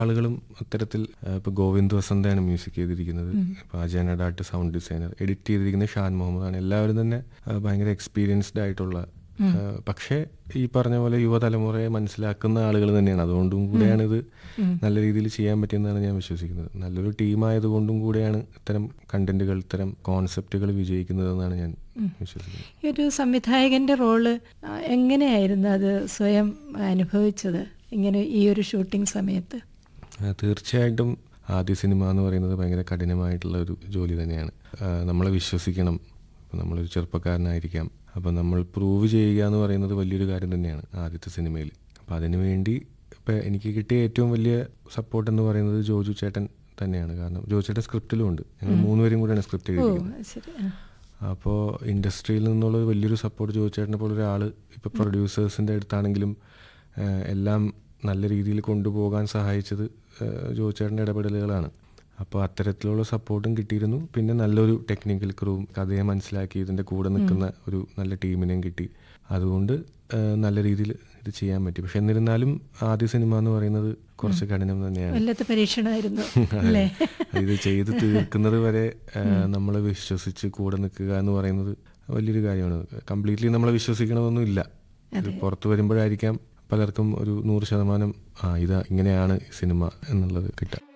ആളുകളും അത്തരത്തിൽ ആ, ഇപ്പൊ ഗോവിന്ദ് വസന്തയാണ് മ്യൂസിക് ചെയ്തിരിക്കുന്നത് ഇപ്പൊ അജയന ഡാട്ട് സൗണ്ട് ഡിസൈനർ എഡിറ്റ് ചെയ്തിരിക്കുന്നത് ഷാൻ മുഹമ്മദ് ആണ് എല്ലാവരും തന്നെ ആ, ഭയങ്കര എക്സ്പീരിയൻസ്ഡ് ആയിട്ടുള്ള ആ, പക്ഷേ ഈ പറഞ്ഞ പോലെ യുവതലമുറയെ മനസ്സിലാക്കുന്ന ആളുകൾ തന്നെയാണ് അതുകൊണ്ടും കൂടെയാണ് ഇത് നല്ല രീതിയിൽ ചെയ്യാൻ പറ്റിയെന്നാണ് ഞാൻ വിശ്വസിക്കുന്നത് നല്ലൊരു ടീമായതുകൊണ്ടും കൂടെയാണ് ഇത്തരം കണ്ടന്റുകൾ ഇത്തരം കോൺസെപ്റ്റുകൾ വിജയിക്കുന്നതെന്നാണ് ഞാൻ വിശ്വസിക്കുന്നത് ഈ ഒരു സംവിധായകന്റെ റോള് ആ, എങ്ങനെയായിരുന്നു അത് സ്വയം അനുഭവിച്ചത് ഇങ്ങനെ ഈ ഒരു ഷൂട്ടിംഗ് സമയത്ത് ആ, തീർച്ചയായിട്ടും ആദ്യ സിനിമ എന്ന് പറയുന്നത് ഭയങ്കര കഠിനമായിട്ടുള്ള ഒരു ജോലി തന്നെയാണ് ആ, നമ്മളെ വിശ്വസിക്കണം ഇപ്പം നമ്മളൊരു ചെറുപ്പക്കാരനായിരിക്കാം അപ്പം നമ്മൾ പ്രൂവ് ചെയ്യുക എന്ന് പറയുന്നത് വലിയൊരു കാര്യം തന്നെയാണ് ആദ്യത്തെ സിനിമയിൽ അപ്പം അതിനു വേണ്ടി ഇപ്പം എനിക്ക് കിട്ടിയ ഏറ്റവും വലിയ സപ്പോർട്ട് എന്ന് പറയുന്നത് ജോജു ചേട്ടൻ തന്നെയാണ് കാരണം ജോജു ചേട്ടൻ സ്ക്രിപ്റ്റിലും ഉണ്ട് ഞങ്ങൾ മൂന്നുപേരും കൂടെയാണ് സ്ക്രിപ്റ്റ് ഓ എഴുതിയിരിക്കുന്നത് ശരി ആ. അപ്പോൾ ഇൻഡസ്ട്രിയിൽ നിന്നുള്ള വലിയൊരു സപ്പോർട്ട് ചോദിച്ചേട്ടനെ പോലെ ഒരാൾ ഇപ്പോൾ പ്രൊഡ്യൂസേഴ്സിൻ്റെ അടുത്താണെങ്കിലും ഏഹ്, എല്ലാം നല്ല രീതിയിൽ കൊണ്ടുപോകാൻ സഹായിച്ചത് ജോയിച്ചേട്ടൻ്റെ ഇടപെടലുകളാണ് അപ്പോൾ അത്തരത്തിലുള്ള സപ്പോർട്ടും കിട്ടിയിരുന്നു പിന്നെ നല്ലൊരു ടെക്നിക്കൽ ക്രൂവും കഥയെ മനസ്സിലാക്കി ഇതിൻ്റെ കൂടെ നിൽക്കുന്ന ഒരു നല്ല ടീമിനെയും കിട്ടി അതുകൊണ്ട് ഏഹ്, നല്ല രീതിയിൽ ഇത് ചെയ്യാൻ പറ്റി പക്ഷെ എന്നിരുന്നാലും ആദ്യ സിനിമ എന്ന് പറയുന്നത് കുറച്ച് കഠിനം തന്നെയാണ് വല്ലാത്ത പരീക്ഷണമായിരുന്നു അതെ. അല്ലേ ഇത് ചെയ്ത് തീർക്കുന്നത് വരെ നമ്മൾ വിശ്വസിച്ച് കൂടെ നിൽക്കുക എന്ന് പറയുന്നത് വലിയൊരു കാര്യമാണ് കംപ്ലീറ്റ്ലി നമ്മളെ വിശ്വസിക്കണമെന്നൊന്നും ഇല്ല ഇത് പുറത്തു വരുമ്പോഴായിരിക്കാം പലർക്കും ഒരു നൂറ് ശതമാനം ആ ഇതാ ഇങ്ങനെയാണ് ഈ സിനിമ എന്നുള്ളത് കിട്ടുക